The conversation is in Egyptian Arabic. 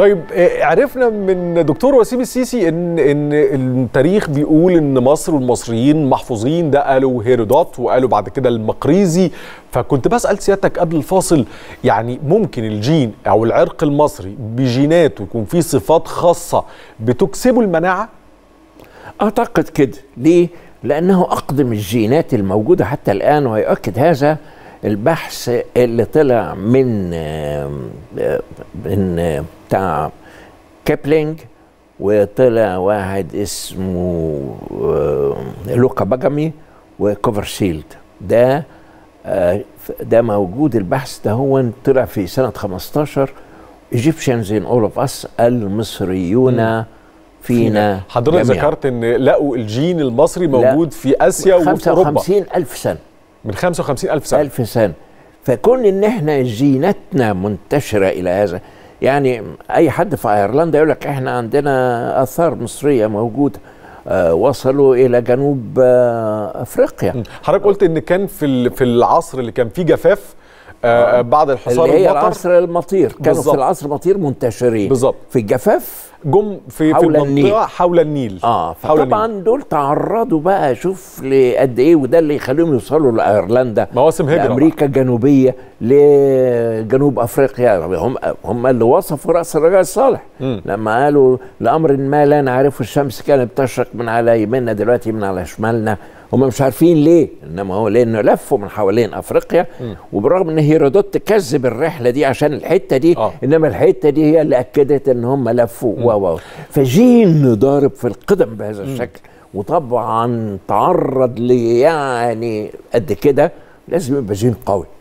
طيب آه، عرفنا من دكتور وسيم السيسي ان ان التاريخ بيقول ان مصر والمصريين محفوظين ده قالوا هيرودوت وقالوا بعد كده المقريزي فكنت بسال سيادتك قبل الفاصل يعني ممكن الجين او العرق المصري بجيناته يكون فيه صفات خاصه بتكسبه المناعه اعتقد كده ليه لانه اقدم الجينات الموجوده حتى الان ويؤكد هذا البحث اللي طلع من آم، آه، من آه، بتاع كيبلينج وطلع واحد اسمه آه، لوكا باجامي وكوفرشيلد ده آه، ده موجود البحث ده هو طلع في سنه 15 Egyptians in all of us المصريون فينا حضرتك جميعاً. ذكرت ان لقوا الجين المصري موجود في اسيا وفي اوروبا 55 ألف سنة من 55 الف سنه ألف سنة فكون إن إحنا جيناتنا منتشرة إلى هذا يعني أي حد في أيرلندا يقول لك إحنا عندنا آثار مصرية موجودة آه وصلوا إلى جنوب آه أفريقيا حضرتك قلت ان كان في ال- في العصر اللي كان فيه جفاف آه بعد الحصار اللي هي المطر العصر المطير كانوا بالظبط. في العصر المطير منتشرين بالظبط. في الجفاف جم في في حول المنطقه النيل. حول النيل اه حول فطبعا النيل. دول تعرضوا بقى شوف لقد ايه وده اللي يخليهم يوصلوا لايرلندا مواسم هجرة بقى. امريكا الجنوبيه لجنوب افريقيا هم هم اللي وصفوا راس الرجاء الصالح مم. لما قالوا لامر ما لا نعرفه الشمس كانت تشرق من على يميننا دلوقتي من على شمالنا هم مش عارفين ليه انما هو لانه لفوا من حوالين افريقيا وبرغم ان هيرودوت كذب الرحله دي عشان الحته دي آه. انما الحته دي هي اللي اكدت ان هم لفوا و و فجين ضارب في القدم بهذا الشكل وطبعا تعرض لي يعني قد كده لازم يبقى جين قوي